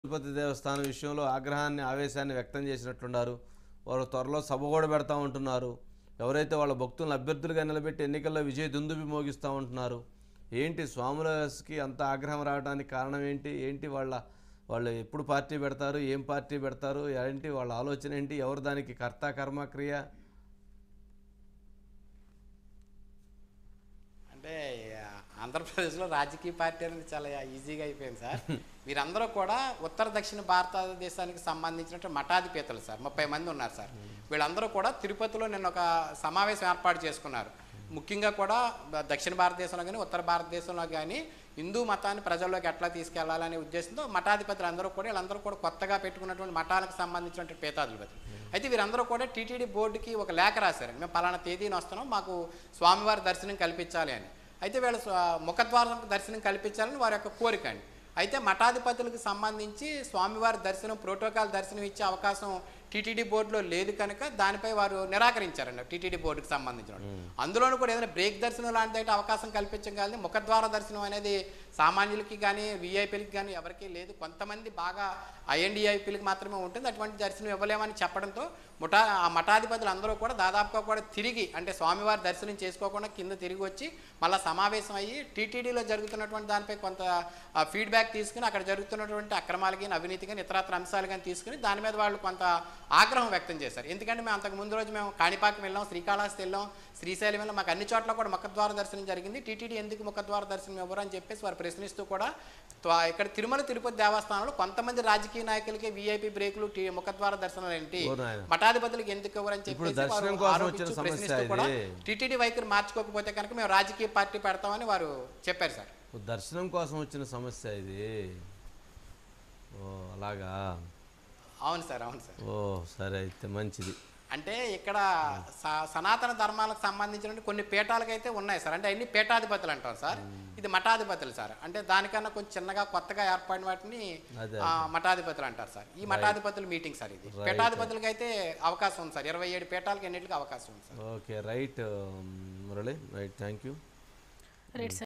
తిరుపతి దేవస్థానం విషయంలో ఆగ్రహాన్ని ఆవేశాన్ని వ్యక్తం చేసినట్లున్నారు వారు త్వరలో సభ కూడా పెడతా ఉంటున్నారు ఎవరైతే వాళ్ళ భక్తులను అభ్యర్థులుగా నిలబెట్టి ఎన్నికల్లో విజయ దుందుబి మోగిస్తూ ఉంటున్నారు ఏంటి స్వాములకి అంత ఆగ్రహం రావడానికి కారణం ఏంటి ఏంటి వాళ్ళ వాళ్ళు ఎప్పుడు పార్టీ పెడతారు ఏం పార్టీ పెడతారు ఏంటి వాళ్ళ ఆలోచన ఏంటి ఎవరు దానికి కర్త కర్మ క్రియ అంటే ఆ, ఆంధ్రప్రదేశ్లో రాజకీయ పార్టీ అనేది చాలా ఈజీగా అయిపోయింది సార్ వీరందరూ కూడా ఉత్తర దక్షిణ భారతదేశానికి సంబంధించినటువంటి మఠాధిపతులు సార్ ముప్పై మంది ఉన్నారు సార్ వీళ్ళందరూ కూడా తిరుపతిలో నిన్న ఒక సమావేశం ఏర్పాటు చేసుకున్నారు ముఖ్యంగా కూడా బ- దక్షిణ భారతదేశంలో కానీ ఉత్తర భారతదేశంలో కానీ హిందూ మతాన్ని ప్రజల్లోకి ఎట్లా తీసుకెళ్లాలనే ఉద్దేశంతో మఠాధిపతులు అందరూ కూడా వీళ్ళందరూ కూడా కొత్తగా పెట్టుకున్నటువంటి మఠాలకు సంబంధించినటువంటి పేతాధిపతులు అయితే వీరందరూ కూడా టీటీడీ బోర్డుకి ఒక లేఖ రాశారు మేము పలానా తేదీని వస్తున్నాం మాకు స్వామివారి దర్శనం కల్పించాలి అని అయితే వీళ్ళ స్వ- ముఖద్వారం దర్శనం కల్పించాలని వారి యొక్క కోరిక అండి అయితే మఠాధిపతులకు సంబంధించి స్వామివారి దర్శనం ప్రోటోకాల్ దర్శనం ఇచ్చే అవకాశం టీటీడీ బోర్డులో లేదు కనుక దానిపై వారు నిరాకరించారండి టీటీడీ బోర్డుకి సంబంధించిన వాళ్ళు. అందులోనూ కూడా ఏదైనా బ్రేక్ దర్శనం లాంటిది అయితే అవకాశం కల్పించగలది ముఖద్వార దర్శనం అనేది సామాన్యులకి కానీ విఐపీలకి కానీ ఎవరికీ లేదు కొంతమంది బాగా ఐఎన్డిఐపీలకి మాత్రమే ఉంటుంది అటువంటి దర్శనం ఇవ్వలేమని చెప్పడంతో ముఠా ఆ మఠాధిపతులు అందరూ కూడా దాదాపుగా కూడా తిరిగి అంటే స్వామివారి దర్శనం చేసుకోకుండా కింద తిరిగి వచ్చి మళ్ళీ సమావేశం అయ్యి టీటీడీలో జరుగుతున్నటువంటి దానిపై కొంత ఫీడ్బ్యాక్ తీసుకుని అక్కడ జరుగుతున్నటువంటి అక్రమాలు కానీ అవినీతి కానీ ఇతరత్ర అంశాలు కానీ తీసుకుని దాని మీద వాళ్ళు కొంత ఆగ్రహం వ్యక్తం చేశారు ఎందుకంటే మేము అంతకు ముందు రోజు మేము కాణిపాకం వెళ్ళాం శ్రీకాళహస్తి వెళ్ళాం శ్రీశైలం వెళ్ళాం మాకు అన్ని చోట్ల కూడా ముఖద్వార దర్శనం జరిగింది టీటీడీ ఎందుకు ముఖద్వార దర్శనం ఇవ్వరు అని చెప్పేసి వారు ప్రశ్నిస్తూ కూడా త్వ- ఇక్కడ తిరుమల తిరుపతి దేవస్థానంలో కొంతమంది రాజకీయ నాయకులకి వీఐపీ బ్రేకులు టీ ముఖద్వార దర్శనాలు ఏంటి ఓ నాయన. మఠాధిపతులకు ఎందుకు ఇవ్వరని ఇప్పుడు చెప్పేసి వారు దర్శనం కోసం ఆరోపించు, వచ్చిన సమస్య ప్రశ్నిస్తూ కూడా ఇది. టీటీడీ వైఖరి మార్చుకోకపోతే కనుక మేము రాజకీయ పార్టీ పెడతామని వారు చెప్పారు సార్ దర్శనం కోసం వచ్చిన సమస్య ఇది ఓ అలాగా అవును సార్ అవును సార్ ఓ సరే అయితే మంచిది అంటే ఇక్కడ స- సనాతన ధర్మాలకు సంబంధించిన కొన్ని పీఠాలకు అయితే ఉన్నాయి సార్ అంటే అన్ని పీఠాధిపతులు అంటాం సార్ ఇది మఠాధిపతులు సార్ అంటే దానికన్నా కొంచెం చిన్నగా కొత్తగా ఏర్పడిన వాటిని అదే, ఆ, మఠాధిపతులు అంటారు సార్ ఈ మఠాధిపతుల మీటింగ్ సార్ ఇది పీఠాధిపతులకి అయితే అవకాశం ఉంది సార్ ఇరవై ఏడు పీఠాలకి ఎన్నిటికి అవకాశం ఉంది sir okay right Murali right thank you right